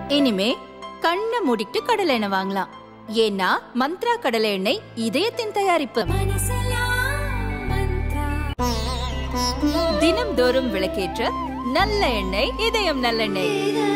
இனிமே கண்ணை மூடிட்டு கடலை எண்ணெய் வாங்கலாம் ஏன்னா மந்த்ரா கடலை எண்ணெய் இதயத்தின் தயாரிப்பு தினம்தோறும் விளக்கேற்ற நல்ல எண்ணெய் இதயம் நல்லெண்ணெய்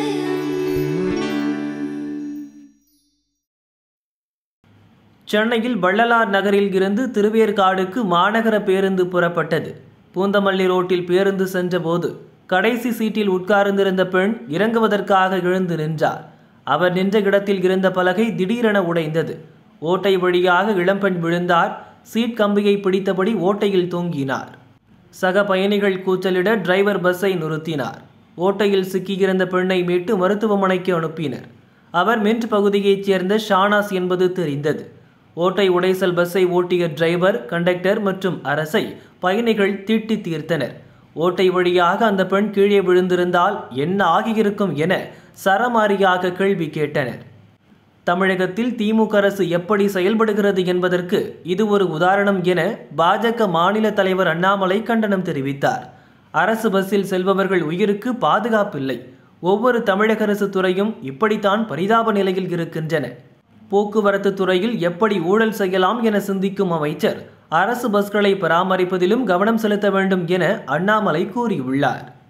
சென்னையில் வள்ளலார் நகரில் இருந்து திருவேற்காடுக்கு மாநகர பேருந்து புறப்பட்டது பூந்தமல்லி ரோட்டில் பேருந்து சென்றபோது கடைசி சீட்டில் உட்கார்ந்திருந்த பெண் இறங்குவதற்காக எழுந்து நின்றார் அவர் நின்ற இடத்தில் இருந்த பலகை திடீரென உடைந்தது ஓட்டை வழியாக இளம்பெண் விழுந்தார் சீட் கம்பியை பிடித்தபடி ஓட்டையில் தொங்கினார் சக பயணிகள் கூச்சலிட டிரைவர் பஸ்ஸை நிறுத்தினார் ஓட்டையில் சிக்கியிருந்த பெண்ணை மீட்டு மருத்துவமனைக்கு அனுப்பினர் அவர் மென்ட் பகுதியைச் சேர்ந்த ஷானாஸ் என்பது தெரிந்தது ஓட்டை உடைசல் பஸ்ஸை ஓட்டிய டிரைவர் கண்டக்டர் மற்றும் அரசை பயணிகள் திட்டி தீர்த்தனர் ஓட்டை வழியாக அந்த பெண் கீழே விழுந்திருந்தால் என்ன ஆகியிருக்கும் என சரமாரியாக கேள்வி கேட்டனர் தமிழகத்தில் திமுக அரசு எப்படி செயல்படுகிறது என்பதற்கு இது ஒரு உதாரணம் என பாஜக மாநில தலைவர் அண்ணாமலை கண்டனம் தெரிவித்தார் அரசு பஸ்ஸில் செல்பவர்கள் உயிருக்கு பாதுகாப்பில்லை ஒவ்வொரு தமிழக அரசு துறையும் இப்படித்தான் பரிதாப நிலையில் இருக்கின்றன போக்குவரத்து துறையில் எப்படி ஊழல் செய்யலாம் என சிந்திக்கும் அமைச்சர் அரசு பஸ்களை பராமரிப்பதிலும் கவனம் செலுத்த வேண்டும் என அண்ணாமலை கூறியுள்ளார்